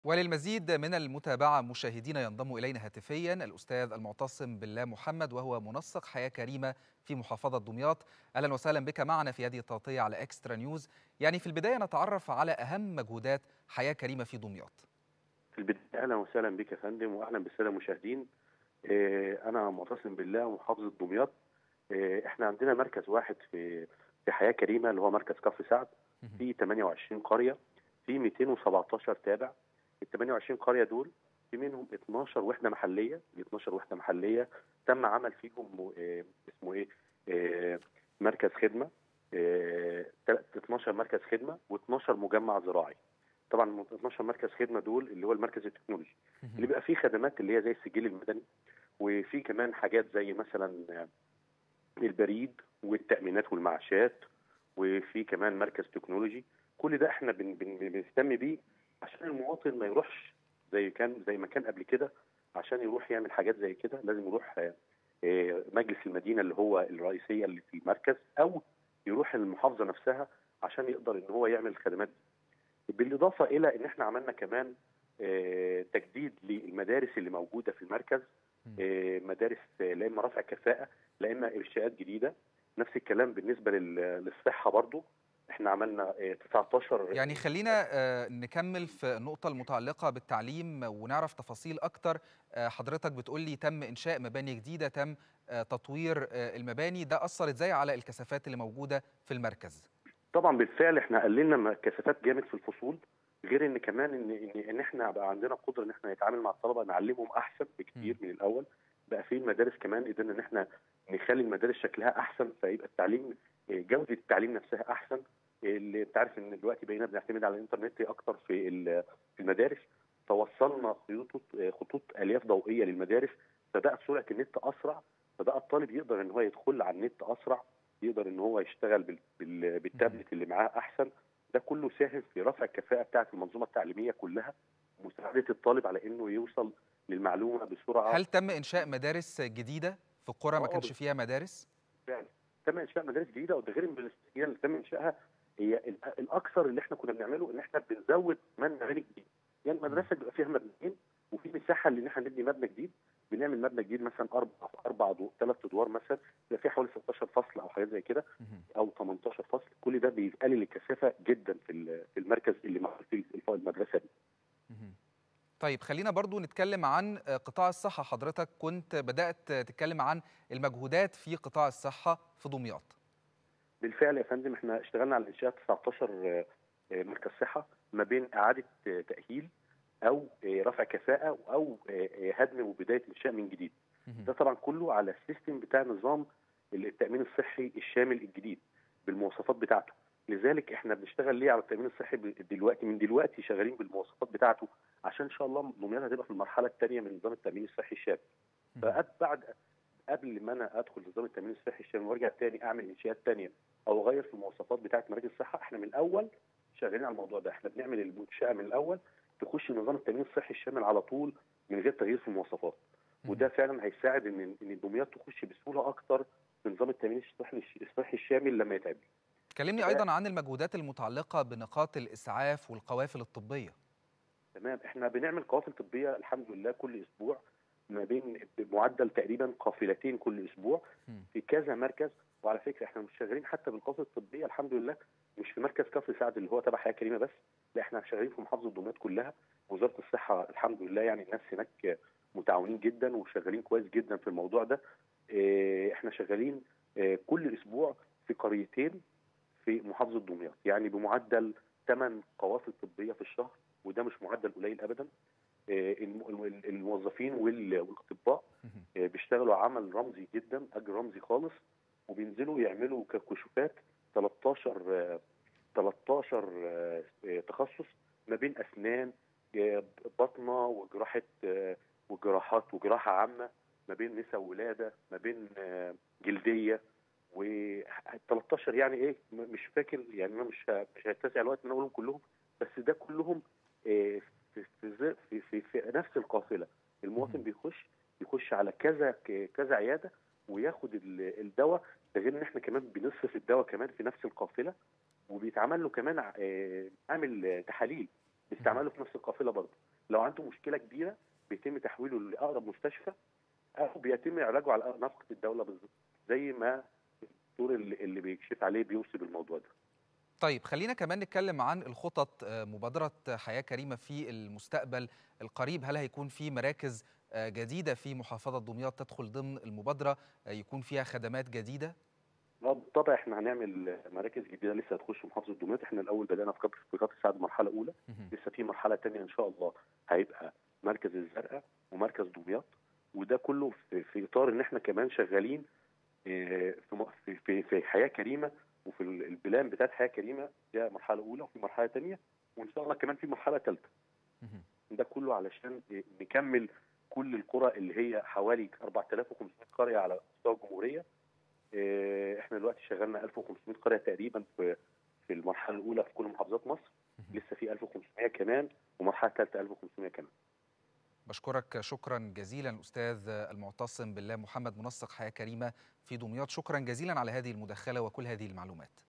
وللمزيد من المتابعة مشاهدينا ينضم إلينا هاتفيا الأستاذ المعتصم بالله محمد وهو منسق حياة كريمة في محافظة دمياط أهلا وسهلا بك معنا في هذه التغطية على إكسترا نيوز يعني في البداية نتعرف على أهم مجهودات حياة كريمة في دمياط في البداية أهلا وسهلا بك يا فندم وأهلا بالسادة المشاهدين أنا معتصم بالله محافظة دمياط إحنا عندنا مركز واحد في في حياة كريمة اللي هو مركز كفر سعد في 28 قرية في 217 تابع ال 28 قريه دول في منهم 12 وحده محليه ال 12 وحده محليه تم عمل فيهم آه اسمه ايه آه مركز خدمه آه 12 مركز خدمه و12 مجمع زراعي طبعا 12 مركز خدمه دول اللي هو المركز التكنولوجي اللي بيبقى فيه خدمات اللي هي زي السجل المدني وفي كمان حاجات زي مثلا البريد والتامينات والمعاشات وفي كمان مركز تكنولوجي كل ده احنا بن بن بنهتم بيه عشان المواطن ما يروحش زي كان زي ما كان قبل كده عشان يروح يعمل حاجات زي كده لازم يروح مجلس المدينه اللي هو الرئيسيه اللي في المركز او يروح المحافظه نفسها عشان يقدر ان هو يعمل الخدمات دي. بالاضافه الى ان احنا عملنا كمان تجديد للمدارس اللي موجوده في المركز مدارس لا اما رفع كفاءه لا اما انشاءات جديده نفس الكلام بالنسبه للصحه برضو احنا عملنا 19 يعني خلينا نكمل في النقطة المتعلقة بالتعليم ونعرف تفاصيل أكتر حضرتك بتقول لي تم إنشاء مباني جديدة تم تطوير المباني ده أثر إزاي على الكثافات اللي موجودة في المركز طبعا بالفعل احنا قللنا كثافات جامد في الفصول غير ان كمان ان ان, إن احنا بقى عندنا قدره ان احنا نتعامل مع الطلبه نعلمهم احسن بكتير م. من الاول بقى في المدارس كمان قدرنا ان احنا نخلي المدارس شكلها احسن فيبقى التعليم جوده التعليم نفسها احسن اللي انت عارف ان دلوقتي بقينا بنعتمد على الانترنت اكتر في في المدارس فوصلنا خطوط خطوط الياف ضوئيه للمدارس فبقت سرعه النت اسرع فبقى الطالب يقدر ان هو يدخل على النت اسرع يقدر ان هو يشتغل بال... بال... بالتابلت اللي معاه احسن ده كله ساهم في رفع الكفاءه بتاعه المنظومه التعليميه كلها ومساعده الطالب على انه يوصل للمعلومه بسرعه هل تم انشاء مدارس جديده في قرى ما كانش فيها مدارس؟ فعلا تم انشاء مدارس جديده وده غير المدارس اللي تم انشائها هي الاكثر اللي احنا كنا بنعمله ان احنا بنزود من مباني جديد يعني المدرسه بيبقى فيها مبنيين وفي مساحه ان احنا نبني مبنى جديد بنعمل مبنى جديد مثلا اربع اربع ثلاث ادوار مثلا بيبقى فيه حوالي 16 فصل او حاجات زي كده او 18 فصل كل ده بيقلل الكثافه جدا في في المركز اللي معمول فيه المدرسه دي. طيب خلينا برضو نتكلم عن قطاع الصحه حضرتك كنت بدات تتكلم عن المجهودات في قطاع الصحه في دمياط. بالفعل يا فندم احنا اشتغلنا على انشاء 19 مركز صحه ما بين اعاده تاهيل او رفع كفاءه او هدم وبدايه انشاء من جديد. ده طبعا كله على السيستم بتاع نظام التامين الصحي الشامل الجديد بالمواصفات بتاعته. لذلك احنا بنشتغل ليه على التامين الصحي دلوقتي من دلوقتي شغالين بالمواصفات بتاعته عشان ان شاء الله دمياط هتبقى في المرحله الثانيه من نظام التامين الصحي الشامل. فبعد قبل ما انا ادخل نظام التامين الصحي الشامل وارجع تاني اعمل انشاءات ثانيه او اغير في المواصفات بتاعه مراكز الصحه احنا من الاول شغالين على الموضوع ده احنا بنعمل المنشاه من الاول تخش نظام التامين الصحي الشامل على طول من غير تغيير في المواصفات وده فعلا هيساعد ان ان دمياط تخش بسهوله اكتر في نظام التامين الصحي الشامل لما يتعمل. كلمني ايضا عن المجهودات المتعلقه بنقاط الاسعاف والقوافل الطبيه. تمام احنا بنعمل قوافل طبيه الحمد لله كل اسبوع ما بين بمعدل تقريبا قافلتين كل اسبوع في كذا مركز وعلى فكره احنا مش شغالين حتى بالقوافل الطبيه الحمد لله مش في مركز كفر سعد اللي هو تبع حياه كريمه بس لا احنا شغالين في محافظه دمياط كلها وزاره الصحه الحمد لله يعني الناس هناك متعاونين جدا وشغالين كويس جدا في الموضوع ده اه احنا شغالين اه كل اسبوع في قريتين في محافظه دمياط يعني بمعدل 8 قوافل طبيه في الشهر وده مش معدل قليل ابدا الموظفين والاطباء بيشتغلوا عمل رمزي جدا اجر رمزي خالص وبينزلوا يعملوا كشوفات 13 13 تخصص ما بين اسنان بطنه وجراحه وجراحات وجراحه عامه ما بين نساء ولاده ما بين جلديه و 13 يعني ايه مش فاكر يعني انا مش مش هيتسع الوقت ان انا اقولهم كلهم بس ده كلهم في في في, في, في نفس القافله المواطن بيخش يخش على كذا كذا عياده وياخد الدواء ده غير ان احنا كمان بنصرف الدواء كمان في نفس القافله وبيتعمل له كمان عامل تحاليل بيستعمله في نفس القافله برضه لو عنده مشكله كبيره بيتم تحويله لاقرب مستشفى او بيتم علاجه على نفقه الدوله بالظبط زي ما الدكتور اللي, اللي بيكشف عليه بيوصي بالموضوع ده طيب خلينا كمان نتكلم عن الخطط مبادرة حياة كريمة في المستقبل القريب هل هيكون في مراكز جديدة في محافظة دمياط تدخل ضمن المبادرة يكون فيها خدمات جديدة؟ بالطبع احنا هنعمل مراكز جديده لسه هتخش محافظه دمياط احنا الاول بدانا في كفر في كفر سعد مرحله اولى لسه في مرحله ثانيه ان شاء الله هيبقى مركز الزرقاء ومركز دمياط وده كله في, في اطار ان احنا كمان شغالين في في في حياه كريمه وفي البلان بتاعت حياه كريمه ده مرحله اولى وفي مرحله ثانيه وان شاء الله كمان في مرحله ثالثه ده كله علشان نكمل كل القرى اللي هي حوالي 4500 قريه على مستوى الجمهوريه احنا دلوقتي شغلنا 1500 قريه تقريبا في في المرحله الاولى في كل محافظات مصر لسه في 1500 كمان ومرحله ثالثه 1500 كمان بشكرك شكرا جزيلا الاستاذ المعتصم بالله محمد منسق حياه كريمه في دمياط شكرا جزيلا على هذه المداخله وكل هذه المعلومات